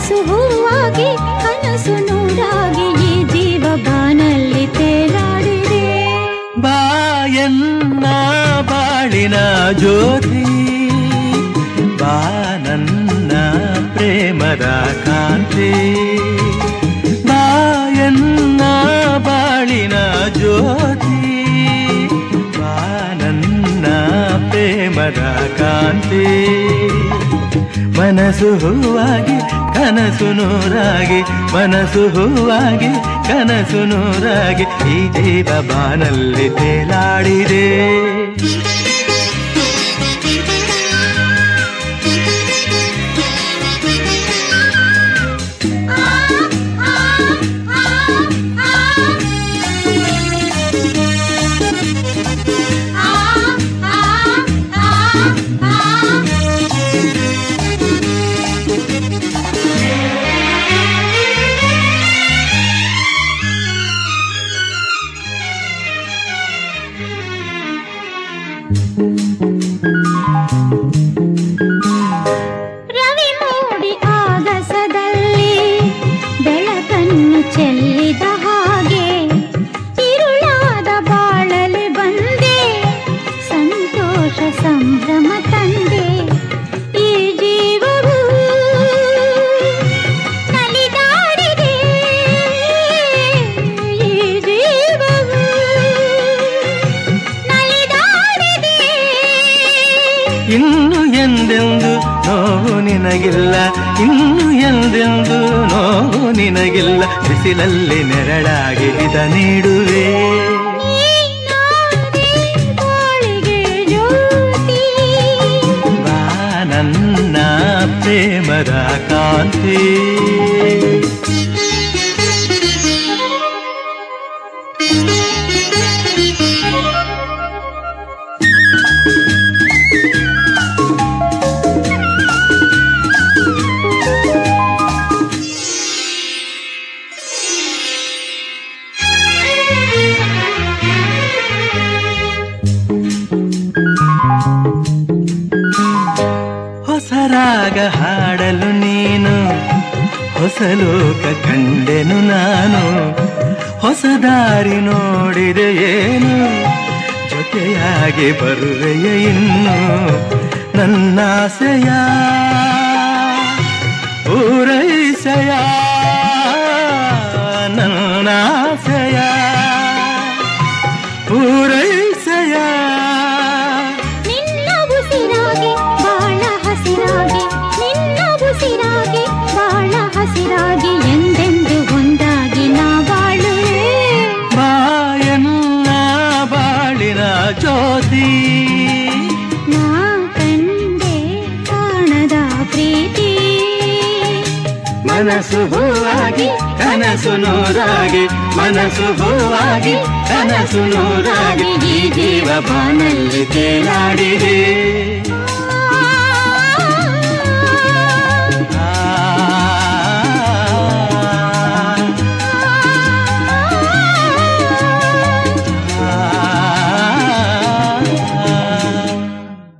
ಮನಸ್ಸು ಹೂವಾಗಿ ಕನಸು ನೂರಾಗಿ ಈ ಜೀವ ಬಾನಲ್ಲಿ ತೇಲಾಡಿದೆ ಬಾಯನ್ನ ಬಾಳಿನ ಜ್ಯೋತಿ ಬಾ ನನ್ನ ಪ್ರೇಮದ ಕಾಂತಿ ಬಾಯನ್ನ ಬಾಳಿನ ಜ್ಯೋತಿ ಬಾ ನನ್ನ ಪ್ರೇಮದ ಕಾಂತಿ ಮನಸ್ಸು ಹೂವಾಗಿ ಕನಸು ನೂರಾಗಿ ಮನಸ್ಸು ಹೂವಾಗಿ ಕನಸು ನೂರಾಗಿ ಈ ಜೀವ ಬಾನಲ್ಲಿ ತೇಲಾಡಿದೆ ರವಿ ಮೂಡಿ ಆಗಸದಲ್ಲಿ ಬೆಳಕನ್ನು ಚೆಲ್ಲಿದ ಹಾಗೆ ഇരുಳಾದ ಬಾಳಲಿ ಬಂದೆ ಸಂತೋಷ ಸಂಭ್ರಮ ತಂದೆ ಈ ಜೀವವು ನಲಿದಾಡಿದೆ ಈ ಜೀವವು ನಲಿದಾಡಿದೆ ಇನ್ನು ಎಂದೆಂದು ನೋವು ನಿನಗಿಲ್ಲ ಇನ್ನು ಎಂದೆಂದು ನೋವು ನಿನಗಿಲ್ಲ ಬಿಸಿಲಲ್ಲಿ ನೆರಳಾಗಿ ಹಿತ ನೀಡುವೆ ನೀನಾದೆ ಬಾಳಿಗೆ ಜ್ಯೋತಿ ಬಾ ನನ್ನ ಪ್ರೇಮದ ಕಾಂತಿ ಹೊಸ ರಾಗ ಹಾಡಲು ನೀನು ಹೊಸ ಲೋಕ ಕಂಡೆನು ನಾನು ಹೊಸ ದಾರಿ ನೋಡಿದೆ ಏನು ಜೊತೆಯಾಗಿ ಬರುವೆಯ ಇನ್ನು ನನ್ನಾಸೆಯ ಪೂರೈಸೆಯ ನನ್ನಾಸೆಯ ಪೂರೈಸೆಯ ನಿನ್ನ ಉಸಿರಾಗಿ ಬಾಳ ಹಸಿರಾಗಿ ನಿನ್ನ ಉಸಿರಾಗಿ ಬಾಳ ಹಸಿರಾಗಿ ಎಂದೆಂದು ಒಂದಾಗಿ ನಾ ಬಾಳುವೆ ಬಾಯನ್ನ ಬಾಳಿನ ಜ್ಯೋತಿ ನಾ ಕಂಡೆ ಕಾಣದ ಪ್ರೀತಿ ಮನಸ್ಸು ಹೂವಾಗಿ ಕನಸು ನೂರಾಗಿ ಮನಸ್ಸು ಹೂವಾಗಿ ಕನಸು ನೂರಾಗಿ ಈ ಜೀವ ಬಾನಲ್ಲಿ ತೇಲಾಡಿದೆ